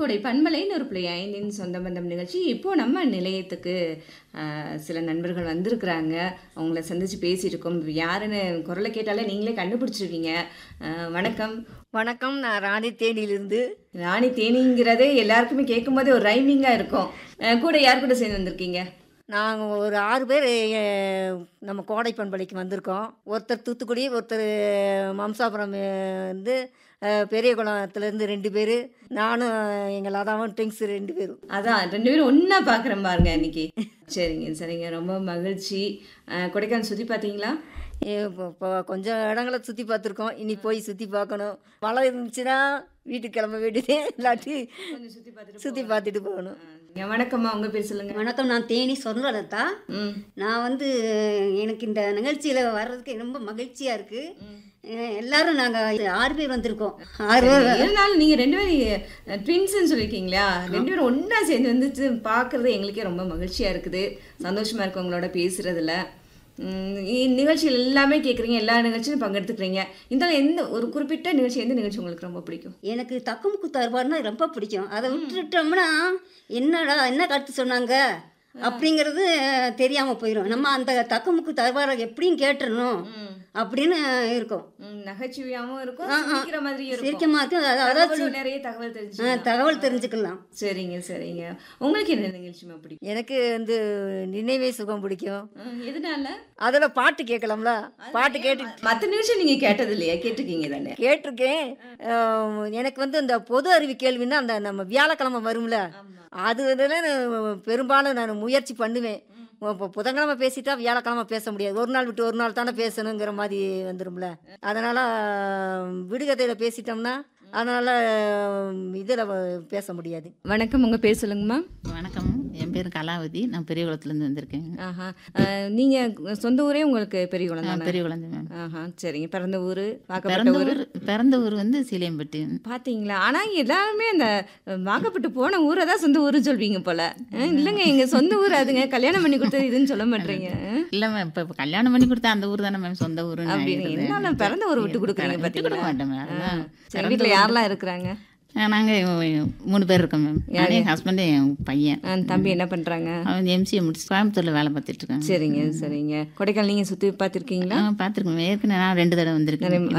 கூடை பண்பலை ஒரு புள்ளி ஐந்தின் சொந்த பந்தம் நிகழ்ச்சி இப்போ நம்ம நிலையத்துக்கு ஆஹ், சில நண்பர்கள் வந்திருக்கிறாங்க அவங்கள சந்திச்சு பேசியிருக்கோம் யாருன்னு குரலை கேட்டாலே நீங்களே கண்டுபிடிச்சிருவீங்க ஆஹ், வணக்கம் வணக்கம் நான் ராணி தேனியிலிருந்து ராணி தேனிங்கிறதே எல்லாருக்குமே கேட்கும்போதே ஒரு ரைமிங்காக இருக்கும் ஆஹ், கூட யார் கூட சேர்ந்து வந்திருக்கீங்க நாங்கள் ஒரு ஆறு பேர் அஹ், நம்ம கோடை பண்பலைக்கு வந்திருக்கோம் ஒருத்தர் தூத்துக்குடி ஒருத்தர் மம்சாபுரம் அஹ், வந்து அஹ், பெரிய குளத்துலேருந்து ரெண்டு பேர் நானும் எங்கள் லதாவும் ட்ரிங்க்ஸ் ரெண்டு பேரும் அதான் ரெண்டு பேரும் ஒன்றா பார்க்குறேன் பாருங்க இன்னைக்கு சரிங்க சரிங்க ரொம்ப மகிழ்ச்சி ஆஹ், கொடைக்கானல் சுற்றி பார்த்தீங்களா இப்போ இப்போ கொஞ்சம் இடங்களை சுற்றி பார்த்துருக்கோம் இனி போய் சுற்றி பார்க்கணும் மழை இருந்துச்சுன்னா வீட்டுக்கு கிளம்ப வேண்டியதே இல்லாட்டி கொஞ்சம் சுற்றி பார்த்துட்டு சுற்றி பார்த்துட்டு போகணும் ஆஹ், வணக்கம்மா உங்கள் பேர் சொல்லுங்க வணக்கம் நான் தேனி சொர்ணலதா ம் நான் வந்து எனக்கு இந்த நிகழ்ச்சியில் வர்றதுக்கு ரொம்ப மகிழ்ச்சியாக இருக்குது எல்லாரும் நாங்கள் ஆறு பேர் வந்திருக்கோம் ஆறு பேர் இருந்தாலும் நீங்க ரெண்டு பேரும் ட்வின்ஸ்னு சொல்லியிருக்கீங்களா ரெண்டு பேரும் ஒண்ணா சேர்ந்து வந்துட்டு பார்க்கறது எங்களுக்கே ரொம்ப மகிழ்ச்சியா இருக்குது சந்தோஷமா இருக்கு உங்களோட பேசுறதுல உம், இ- நிகழ்ச்சிகள் எல்லாமே கேட்குறீங்க எல்லா நிகழ்ச்சியும் பங்கெடுத்துக்கிறீங்க இந்த எந்த ஒரு குறிப்பிட்ட நிகழ்ச்சி எந்த நிகழ்ச்சி உங்களுக்கு ரொம்ப பிடிக்கும் எனக்கு தக்குமுக்கு தருவார்னா ரொம்ப பிடிக்கும் அதை விட்டுட்டோம்னா என்னடா என்ன கருத்து சொன்னாங்க அப்படிங்கிறது தெரியாமல் போயிடும் நம்ம அந்த தக்குமுக்கு தருவாரை எப்படியும் கேட்டுறணும் அப்படின்னு இருக்கும் உம், நகைச்சுவையாவும் இருக்கும் ஆ, ஆ. சிரிக்கிற மாதிரியும் இருக்கும் சிரிக்கமா இருக்கும் அத- அதாவது தகவலும் நிறைய தகவல் ஆ, தெரிஞ்சு தகவல் தெரிஞ்சுக்கலாம் சரிங்க சரிங்க உங்களுக்கு என்ன நிகழ்ச்சிமா பிடிக்கும் எனக்கு வந்து நினைவே சுகம் பிடிக்கும் உம், எதனால அதில் பாட்டு கேட்கலாம்ல பாட்டு கேட்டு மற்ற நிகழ்ச்சி நீங்க கேட்டது இல்லையா கேட்டிருக்கீங்க தானே கேட்டிருக்கேன் ஆம், எனக்கு வந்து இந்த பொது அறிவு கேள்வின்னா அந்த நம்ம வியாழக்கிழமை வரும்ல அது இதில் நான் பெரும்பாலும் நான் முயற்சி பண்ணுவேன் இப்போ புதன்கிழமை பேசிட்டா வியாழக்கிழமை பேச முடியாது ஒரு நாள் விட்டு ஒரு நாள் தானே பேசணுங்கிற மாதிரி வந்துடும்ல அதனால் விடுகதையில் பேசிட்டோம்னா அதனால் இதில் பேச முடியாது வணக்கம் உங்க பேர் சொல்லுங்கம்மா வணக்கம் என் பேர் கலாவதி நான் பெரியகுளத்துலேருந்து வந்திருக்கேன் ஆஹா அஹ், நீங்க சொந்த ஊரே உங்களுக்கு பெரிய குளம் தானே பெரியகுளந்து மேம் ஆஹா சரிங்க பிறந்த ஊர் வாக்கப்பட்ட பிறந்த ஊர் ஊர் பிறந்த ஊர் வந்து சீலையம்பட்டி பாத்தீங்களா ஆனா எல்லாருமே அந்த அஹ், வாக்கப்பட்டு போன ஊரை தான் சொந்த ஊர் சொல்வீங்க போல அஹ், இல்லைங்க எங்க சொந்த ஊர் அதுங்க கல்யாணம் பண்ணி கொடுத்தது இதுன்னு சொல்ல மாட்டீங்க அஹ், இல்லை மேம் இப்போ இப்போ கல்யாணம் பண்ணி கொடுத்தா அந்த ஊர் தானே மேம் சொந்த ஊர் அப்படின்னு என்ன பிறந்த ஊர் விட்டு கொடுக்குறீங்க விட்டு கொடுக்க பாத்தீங்களா மாட்டேன் மேம் ஆ, அதான். சரி வீட்டுல யாரெல்லாம் இருக்கிறாங்க நாங்கள் மூணு பேர் இருக்கோம் மேம் நானே என் ஹஸ்பண்டு என் பையன் அஹ், தம்பி என்ன பண்றாங்க அவன் எம்சிஏ முடிச்சு கோயம்புத்தூரில் வேலை பார்த்துட்டு இருக்காங்க சரிங்க சரிங்க கொடைக்கானல் நீங்க சுத்தி பார்த்திருக்கீங்களா பார்த்துருக்கோம் ஏற்கனவே நான் ரெண்டு தடவை வந்திருக்கேன்